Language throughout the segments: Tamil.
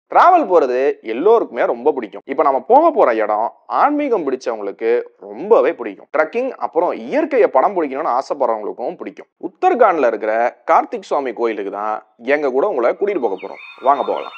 டிராவல் போறது எல்லோருக்குமே ரொம்ப பிடிக்கும் இப்போ நம்ம போக போற இடம் ஆன்மீகம் பிடிச்சவங்களுக்கு ரொம்பவே பிடிக்கும் ட்ரக்கிங் அப்புறம் இயற்கையை படம் பிடிக்கணும்னு ஆசைப்படுறவங்களுக்கும் பிடிக்கும் உத்தரகாண்ட்ல இருக்கிற கார்த்திக் சுவாமி கோயிலுக்கு தான் எங்க கூட உங்களை கூட்டிட்டு போக போறோம் வாங்க போகலாம்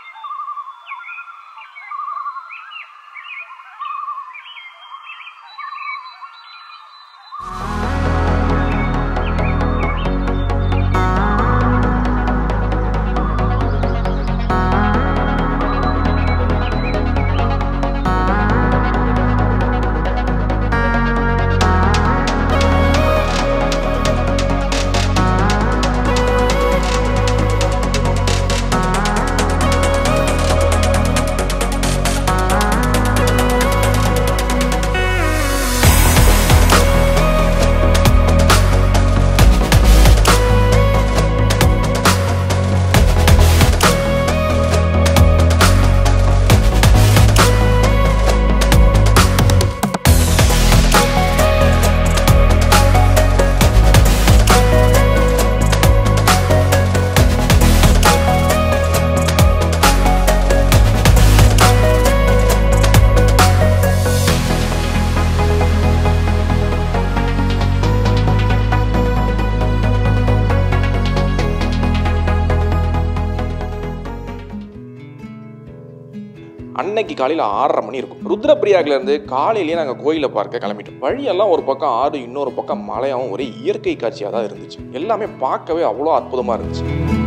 அன்னைக்கு காலையில் ஆறரை மணி இருக்கும் ருத்ரபிரியாக்குல இருந்து காலையிலேயே நாங்கள் கோயிலை பார்க்க கிளம்பிட்டோம் வழியெல்லாம் ஒரு பக்கம் ஆறு இன்னொரு பக்கம் மலையாவும் ஒரே இயற்கை காட்சியாக தான் இருந்துச்சு எல்லாமே பார்க்கவே அவ்வளோ அற்புதமாக இருந்துச்சு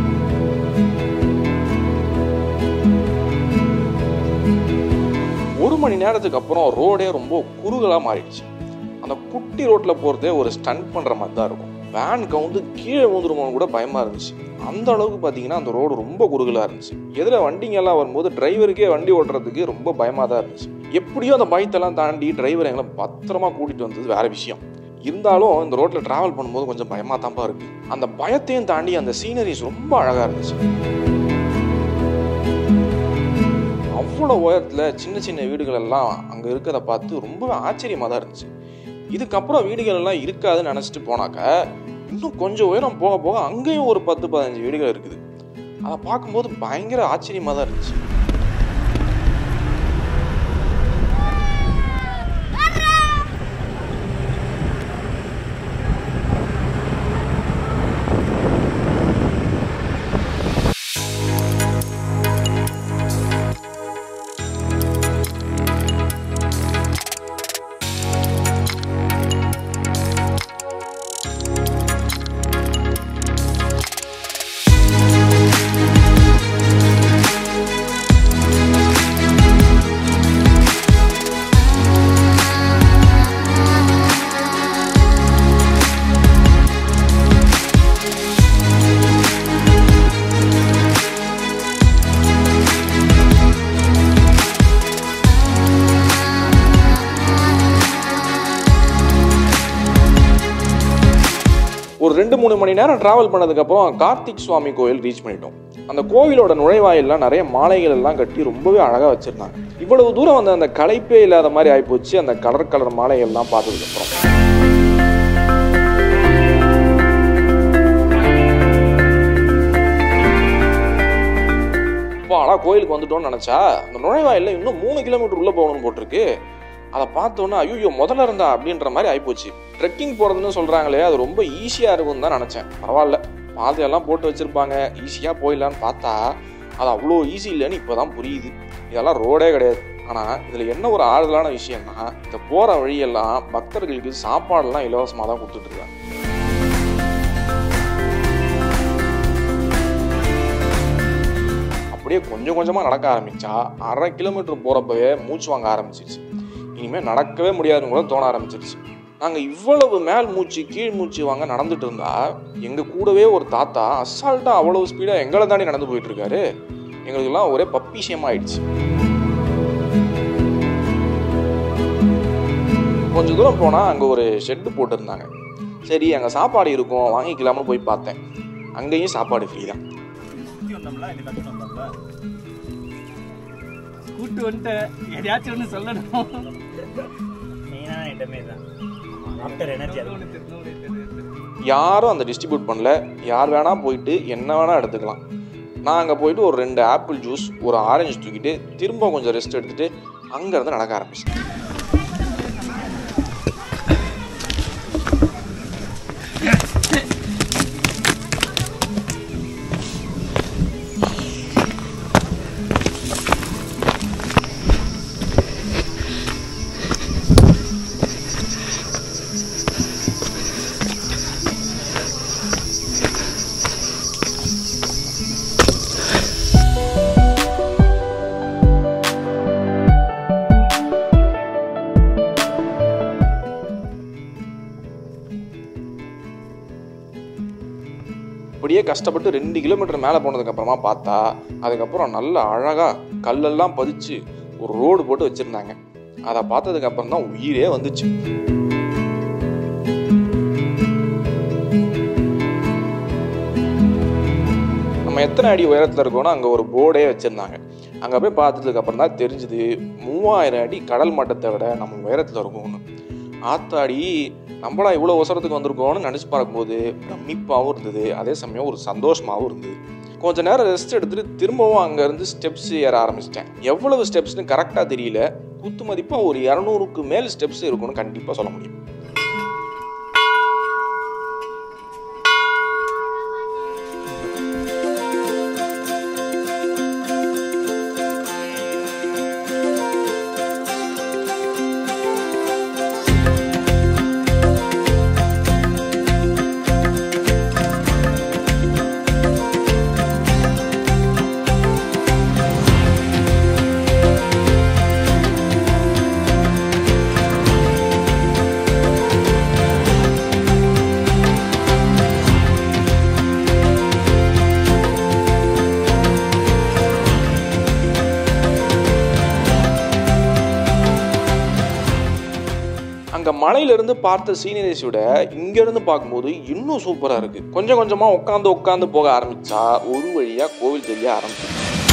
ஒரு மணி நேரத்துக்கு அப்புறம் ரோடே ரொம்ப குறுகலாக மாறிடுச்சு அந்த குட்டி ரோட்டில் போகிறதே ஒரு ஸ்டண்ட் பண்ணுற மாதிரி தான் இருக்கும் வேன் கவுந்து கீழே விழுந்துருமோன்னு கூட பயமாக இருந்துச்சு அந்த அளவுக்கு பார்த்தீங்கன்னா அந்த ரோடு ரொம்ப குறுகலாக இருந்துச்சு எதில் வண்டிங்க எல்லாம் வரும்போது டிரைவருக்கே வண்டி ஓட்டுறதுக்கு ரொம்ப பயமாக தான் இருந்துச்சு எப்படியோ அந்த பயத்தெல்லாம் தாண்டி டிரைவர் எங்களை பத்திரமா கூட்டிகிட்டு வந்தது வேற விஷயம் இருந்தாலும் இந்த ரோட்டில் ட்ராவல் பண்ணும்போது கொஞ்சம் பயமாக தான்ப்பா இருக்கு அந்த பயத்தையும் தாண்டி அந்த சீனரிஸ் ரொம்ப அழகாக இருந்துச்சு அவ்வளோ உயரத்தில் சின்ன சின்ன வீடுகள் எல்லாம் அங்கே இருக்கிறத பார்த்து ரொம்பவே ஆச்சரியமாக தான் இருந்துச்சு இதுக்கப்புறம் வீடுகள் எல்லாம் இருக்காதுன்னு நினச்சிட்டு போனாக்க இன்னும் கொஞ்சம் உயரம் போக போக அங்கேயும் ஒரு பத்து பதினஞ்சு வீடுகள் இருக்குது அதை பார்க்கும்போது பயங்கர ஆச்சரியமாக தான் இருந்துச்சு ஒரு ரெண்டு மூணு மணி நேரம் டிராவல் பண்ணதுக்கப்புறம் கார்த்திக் சுவாமி கோயில் ரீச் பண்ணிட்டோம் அந்த கோவிலோட நுழைவாயிலாம் நிறைய மாலைகள் எல்லாம் கட்டி ரொம்பவே அழகாக வச்சிருந்தாங்க இவ்வளவு தூரம் வந்து அந்த களைப்பே இல்லாத மாதிரி ஆயிப்போச்சு அந்த கலர் கலர் மாலைகள்லாம் பார்த்ததுக்கப்புறம் இப்போ ஆனால் கோயிலுக்கு வந்துட்டோம்னு நினச்சா அந்த நுழைவாயிலில் இன்னும் மூணு கிலோமீட்டர் உள்ளே போகணும்னு போட்டிருக்கு அதை பார்த்தோன்னா ஐயோ முதல்ல இருந்தா அப்படின்ற மாதிரி ஆயிப்போச்சு ட்ரெக்கிங் போகிறதுன்னு சொல்கிறாங்களே அது ரொம்ப ஈஸியாக இருக்கும்னு தான் நினச்சேன் பரவாயில்ல பாதையெல்லாம் போட்டு வச்சுருப்பாங்க ஈஸியாக போயிடலான்னு பார்த்தா அது அவ்வளோ ஈஸி இல்லைன்னு இப்போ தான் புரியுது இதெல்லாம் ரோடே கிடையாது ஆனால் இதில் என்ன ஒரு ஆறுதலான விஷயம்னா இந்த போகிற வழியெல்லாம் பக்தர்களுக்கு சாப்பாடெல்லாம் இலவசமாக தான் கொடுத்துட்ருக்காங்க அப்படியே கொஞ்சம் கொஞ்சமாக நடக்க ஆரம்பிச்சா அரை கிலோமீட்டர் போகிறப்பவே மூச்சு வாங்க ஆரம்பிச்சிருச்சு இனிமேல் நடக்கவே முடியாதுன்னு கூட தோண ஆரம்பிச்சிருச்சு நாங்கள் இவ்வளவு மேல் மூச்சு கீழ் மூச்சு வாங்க நடந்துட்டு இருந்தா எங்கள் கூடவே ஒரு தாத்தா அசால்ட்டாக அவ்வளவு ஸ்பீடாக எங்களை தாண்டி நடந்து போயிட்டு இருக்காரு எங்களுக்கெல்லாம் ஒரே பப்பிஷியமாக ஆயிடுச்சு கொஞ்சம் தூரம் போனால் அங்கே ஒரு ஷெட்டு போட்டிருந்தாங்க சரி அங்கே சாப்பாடு இருக்கும் வாங்கிக்கலாம்னு போய் பார்த்தேன் அங்கேயும் சாப்பாடு ஃப்ரீ தான் சுத்தி வந்தோம்ல இங்க தட்டு வந்தோம்ல கூட்டு வந்துட்டு எதையாச்சும் ஒன்று சொல்லணும் மெயினான ஐட்டமே தான் ஆஃப்டர் எனர்ஜி அது ஒன்று தெரியும் யாரும் அந்த டிஸ்ட்ரிபியூட் பண்ணல யார் வேணா போயிட்டு என்ன வேணா எடுத்துக்கலாம் நான் அங்கே போயிட்டு ஒரு ரெண்டு ஆப்பிள் ஜூஸ் ஒரு ஆரஞ்சு தூக்கிட்டு திரும்ப கொஞ்சம் ரெஸ்ட் எடுத்துட்டு அங்கேருந்து நடக்க ஆரம்பிச்சிட்டேன் இப்படியே கஷ்டப்பட்டு ரெண்டு கிலோமீட்டர் மேலே போனதுக்கப்புறமா பார்த்தா அதுக்கப்புறம் நல்ல அழகாக கல்லெல்லாம் பதிச்சு ஒரு ரோடு போட்டு வச்சுருந்தாங்க அதை பார்த்ததுக்கப்புறம் தான் உயிரே வந்துச்சு நம்ம எத்தனை அடி உயரத்தில் இருக்கோம்னோ அங்கே ஒரு போர்டே வச்சுருந்தாங்க அங்கே போய் பார்த்ததுக்கப்புறம் தான் தெரிஞ்சுது மூவாயிரம் அடி கடல் மட்டத்தை விட நம்ம உயரத்தில் இருக்கோம்னு ஆத்தாடி நம்மளா இவ்வளோ அவசரத்துக்கு வந்திருக்கோம்னு நினச்சி பார்க்கும்போது பிரமிப்பாகவும் இருந்தது அதே சமயம் ஒரு சந்தோஷமாகவும் இருந்தது கொஞ்ச நேரம் ரெஸ்ட் எடுத்துட்டு திரும்பவும் அங்கேருந்து ஸ்டெப்ஸ் ஏற ஆரம்பிச்சிட்டேன் எவ்வளவு ஸ்டெப்ஸ்னு கரெக்டாக தெரியல குத்து மதிப்பாக ஒரு இரநூறுக்கு மேல் ஸ்டெப்ஸ் இருக்கும்னு கண்டிப்பாக சொல்ல முடியும் அங்கே மலையிலேருந்து பார்த்த சீனரிஸ் விட இங்கேருந்து பார்க்கும்போது இன்னும் சூப்பராக இருக்குது கொஞ்சம் கொஞ்சமாக உட்காந்து உட்காந்து போக ஆரம்பிச்சா ஒரு வழியாக கோவில் தெரிய ஆரம்பிச்சு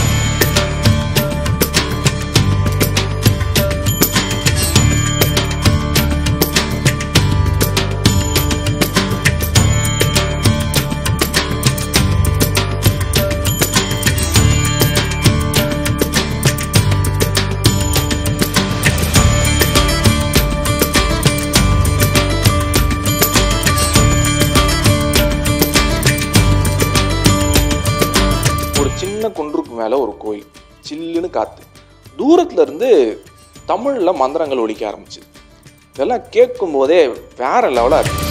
ஒரு சின்ன குன்றுக்கு மேலே ஒரு கோயில் சில்லுன்னு காற்று தூரத்துல இருந்து தமிழில் மந்திரங்கள் ஒலிக்க ஆரம்பிச்சு இதெல்லாம் கேட்கும் போதே வேற லெவலாக இருந்துச்சு